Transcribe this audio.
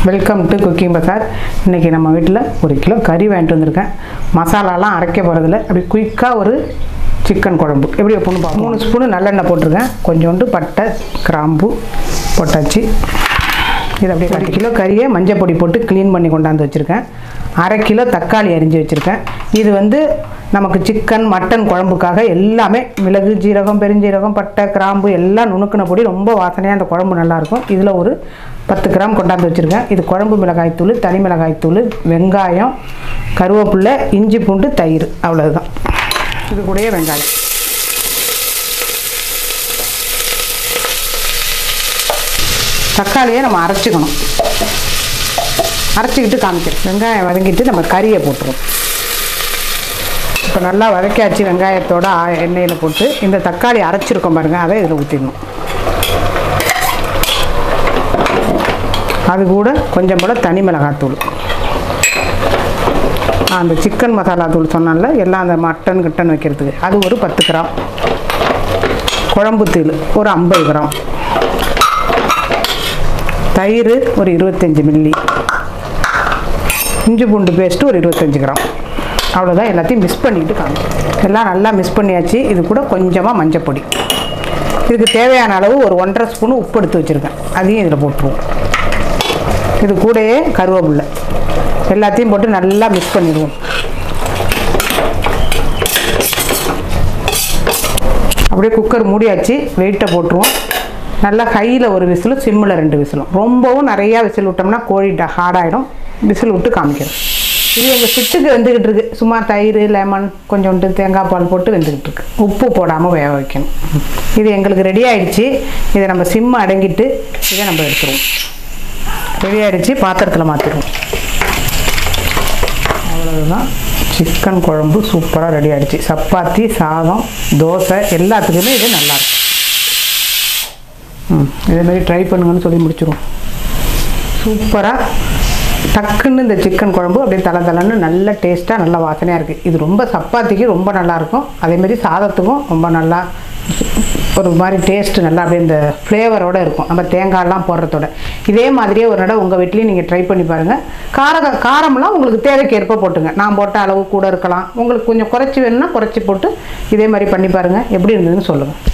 welcome to cooking பசார் இன்றைக்கி நம்ம வீட்டில் ஒரு கிலோ கறி வாங்கிட்டு வந்திருக்கேன் மசாலாலாம் அரைக்க போகிறதில்ல அப்படி குயிக்காக ஒரு சிக்கன் குழம்பு எப்படி வைப்போம்னு பார்ப்போம் மூணு ஸ்பூனு நல்லெண்ணெய் போட்டிருக்கேன் கொஞ்சோண்டு பட்டை கிராம்பு போட்டாச்சு இது அப்படியே ஒரு கிலோ கறியை மஞ்சள் பொடி போட்டு க்ளீன் பண்ணி கொண்டாந்து வச்சுருக்கேன் அரை கிலோ தக்காளி அரிஞ்சு வச்சுருக்கேன் இது வந்து நமக்கு சிக்கன் மட்டன் குழம்புக்காக எல்லாமே மிளகு ஜீரகம் பெருஞ்சீரகம் பட்டை கிராம்பு எல்லாம் நுணுக்கின பொடி ரொம்ப வாசனையாக அந்த குழம்பு நல்லாயிருக்கும் இதில் ஒரு பத்து கிராம் கொண்டாந்து வச்சுருக்கேன் இது குழம்பு மிளகாய்த்தூள் தனி மிளகாய்த்தூள் வெங்காயம் கருவேப்பிலை இஞ்சி பூண்டு தயிர் அவ்வளவுதான் இது கூடயே வெங்காயம் தக்காளியை நம்ம அரைச்சிக்கணும் அரைச்சிக்கிட்டு காமிக்கிறோம் வெங்காயம் வதங்கிட்டு நம்ம கறியை போட்டுரும் இப்போ நல்லா வதக்கியாச்சு வெங்காயத்தோட ஆ- எண்ணெயில் போட்டு இந்த தக்காளி அரைச்சிருக்கோம் பாருங்கள் அதை இதில் ஊற்றிடணும் அது கூட கொஞ்சம் போல் தனி மிளகாத்தூள் ஆ, அந்த சிக்கன் மசாலா தூள் சொன்னால எல்லாம் அந்த மட்டன் கிட்டன் வைக்கிறதுக்கு அது ஒரு பத்து கிராம் குழம்பு தூள் ஒரு ஐம்பது கிராம் தயிர் ஒரு இருபத்தஞ்சி மில்லி இஞ்சி பூண்டு பேஸ்ட்டு ஒரு இருபத்தஞ்சி கிராம் அவ்வளோதான் எல்லாத்தையும் மிக்ஸ் பண்ணிட்டு காணும் எல்லாம் நல்லா மிக்ஸ் பண்ணியாச்சு இது கூட கொஞ்சமாக மஞ்சள் பொடி இதுக்கு தேவையான அளவு ஒரு ஒன்றரை ஸ்பூன் உப்பு எடுத்து வச்சுருக்கேன் அதையும் இதில் போட்டுருவோம் இது கூடயே கருவேப்பில்லை எல்லாத்தையும் போட்டு நல்லா மிக்ஸ் பண்ணிடுவோம் அப்படியே குக்கர் மூடியாச்சு வெயிட்டை போட்டுருவோம் நல்லா ஹையில் ஒரு விசிலும் சிம்மில் ரெண்டு விசிலும் ரொம்பவும் நிறையா விசில் விட்டோம்னா கோழி ஹார்டாகிடும் விசில் விட்டு காமிக்கிறோம் இது எங்கள் சிட்டுக்கு வெந்துக்கிட்டு இருக்கு சும்மா தயிர் லெமன் கொஞ்சோண்டு தேங்காய் பால் போட்டு வெந்துக்கிட்டு இருக்கு உப்பு போடாமல் வேக வைக்கணும் இது எங்களுக்கு ரெடி ஆயிடுச்சு இதை நம்ம சிம்மு அடங்கிட்டு இதை நம்ம எடுத்துருவோம் ரெடி ஆயிடுச்சு பாத்திரத்தில் மாற்றிடுவோம் அவ்வளவுதான் சிக்கன் குழம்பு சூப்பராக ரெடி ஆயிடுச்சு சப்பாத்தி சாதம் தோசை எல்லாத்துக்குமே இது நல்லாயிருக்கும் ம் இதே மாதிரி ட்ரை பண்ணுங்கன்னு சொல்லி முடிச்சிருவோம் சூப்பராக டக்குன்னு இந்த சிக்கன் குழம்பு அப்படியே தலை தலைன்னு நல்ல டேஸ்ட்டாக நல்ல வாசனையாக இருக்குது இது ரொம்ப சப்பாத்திக்கு ரொம்ப நல்லாயிருக்கும் அதேமாரி சாதத்துக்கும் ரொம்ப நல்லா ஒரு மாதிரி டேஸ்ட்டு நல்லா அப்படியே இந்த ஃப்ளேவரோட இருக்கும் நம்ம தேங்காயெல்லாம் போடுறதோட இதே மாதிரியே ஒரு நடை உங்கள் வீட்லேயும் நீங்கள் ட்ரை பண்ணி பாருங்கள் கார காரம்லாம் உங்களுக்கு தேவைக்கு ஏற்ப போட்டுங்க நான் போட்ட அளவு கூட இருக்கலாம் உங்களுக்கு கொஞ்சம் குறைச்சி வேணும்னா குறைச்சி போட்டு இதே மாதிரி பண்ணி பாருங்கள் எப்படி இருந்ததுன்னு சொல்லுங்கள்